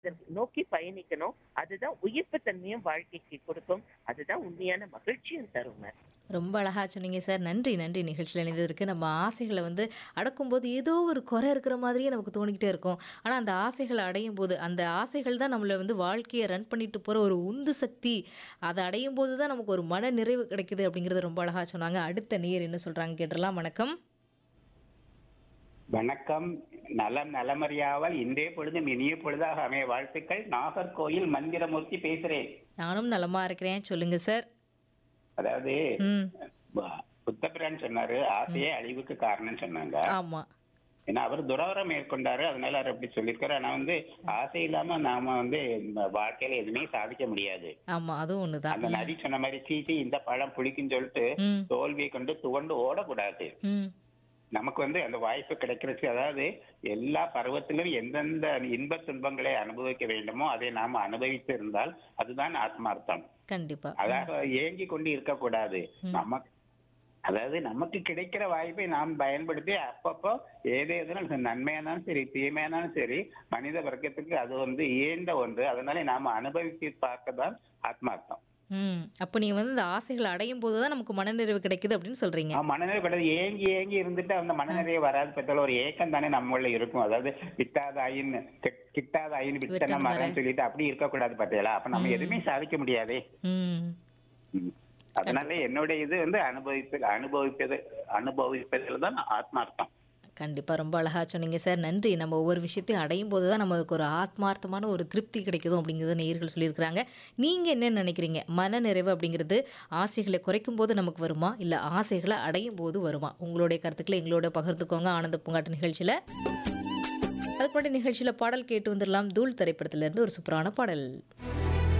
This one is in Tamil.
இதற்கு நோக்கி பயணிக்கணும் அதுதான் உயிர்ப்பு தன்மையும் வாழ்க்கைக்கு கொடுக்கும் அதுதான் உண்மையான மகிழ்ச்சியும் தருங்க ரொம்ப அழகா சொன்னீங்க சார் நன்றி நன்றி நிகழ்ச்சியில் இணைந்ததற்கு நம்ம ஆசைகளை வந்து அடக்கும்போது ஏதோ ஒரு குறை இருக்கிற மாதிரியே நமக்கு தோணிக்கிட்டே இருக்கும் ஆனால் அந்த ஆசைகளை அடையும் போது அந்த ஆசைகள் தான் நம்மளை வந்து வாழ்க்கையை ரன் பண்ணிட்டு போகிற ஒரு உந்து சக்தி அதை அடையும் போது தான் நமக்கு ஒரு மன நிறைவு கிடைக்குது அப்படிங்கிறது ரொம்ப அழகா சொன்னாங்க அடுத்த நேர் என்ன சொல்கிறாங்க கேட்டுடலாம் வணக்கம் வணக்கம் நலம் நலமறியாமல் இன்றே பொழுதும் இனிய பொழுதாக அமைய வாழ்த்துக்கள் நாகர்கோயில் மந்திரமூர்த்தி பேசுறேன் நானும் நலமா இருக்கிறேன் சொல்லுங்க சார் அதாவது ம் ப- புத்தபிரான் சொன்னாரு ஆசையே அழிவுக்கு காரணம் சொன்னாங்க ஆமாம் ஏன்னா அவர் துறவரம் மேற்கொண்டாரு அதனால அவர் அப்படி சொல்லியிருக்காரு ஆனா வந்து ஆசை இல்லாம நாம வந்து இந்த வாழ்க்கையில எதுவுமே சாதிக்க முடியாது ஆமாம் அதுவும் ஒன்று அந்த தான் நரி சொன்ன மாதிரி சீச்சி இந்த பழம் புளிக்குன்னு சொல்லிட்டு ம் தோல்வியை கொண்டு துவண்டு ஓடக்கூடாது ம் நமக்கு வந்து அந்த வாய்ப்பு கிடைக்கிறதுக்கு அதாவது எல்லா பருவத்திலும் எந்தெந்த இன்ப துன்பங்களை அனுபவிக்க வேண்டுமோ அதை நாம் அனுபவித்து இருந்தால் அதுதான் ஆத்மார்த்தம் கண்டிப்பாக அதாவது ஏங்கி கொண்டு இருக்கக்கூடாது நமக்கு அதாவது நமக்கு கிடைக்கிற வாய்ப்பை நாம் பயன்படுத்தி அப்பப்போ ஏதோ எதுனாலும் நன்மையானாலும் சரி தீமையானாலும் சரி மனித வர்க்கத்துக்கு அது வந்து இயந்த ஒன்று அதனால நாம அனுபவித்து பார்க்க தான் ஆத்மார்த்தம் ம் அப்போ நீங்கள் வந்து இந்த ஆசைகளை அடையும் போது தான் நமக்கு மனநிறைவு கிடைக்குது அப்படின்னு சொல்கிறீங்க ஆஹ் மனநிலை பட்டது ஏங்கி ஏங்கி இருந்துட்டு அந்த மனநிறைய வராது பத்தால ஒரு ஏக்கம் தானே நம்மள இருக்கும் அதாவது விட்டாத ஆயின் கிட்- கிட்டாத ஆயின் விட்டன விட்டன மரம் சொல்லிட்டு அப்படி இருக்கக்கூடாது பத்தியலா அப்ப நம்ம எதுவுமே சாதிக்க முடியாதே ம் ம். அதனால என்னுடைய இது வந்து அனுபவிப்பது அனுபவிப்பது அனுபவிப்பதில் தான் ஆத்மார்த்தம் கண்டிப்பாக ரொம்ப அழகாக சொன்னீங்க சார் நன்றி நம்ம ஒவ்வொரு விஷயத்தையும் அடையும் போது தான் நமக்கு ஒரு ஆத்மார்த்தமான ஒரு திருப்தி கிடைக்குதும் அப்படிங்கிறத நேயர்கள் சொல்லியிருக்கிறாங்க நீங்கள் என்ன நினைக்கிறீங்க மன நிறைவு அப்படிங்கிறது ஆசைகளை குறைக்கும் போது நமக்கு வருமா இல்லை ஆசைகளை அடையும் போது வருமா உங்களுடைய கருத்துக்களை எங்களோட பகிர்ந்துக்கோங்க ஆனந்த பூங்காட்டு நிகழ்ச்சியில் அதுக்கு முன்னாடி நிகழ்ச்சியில் பாடல் கேட்டு வந்துடலாம் தூள் திரைப்படத்திலிருந்து ஒரு சூப்பரான பாடல்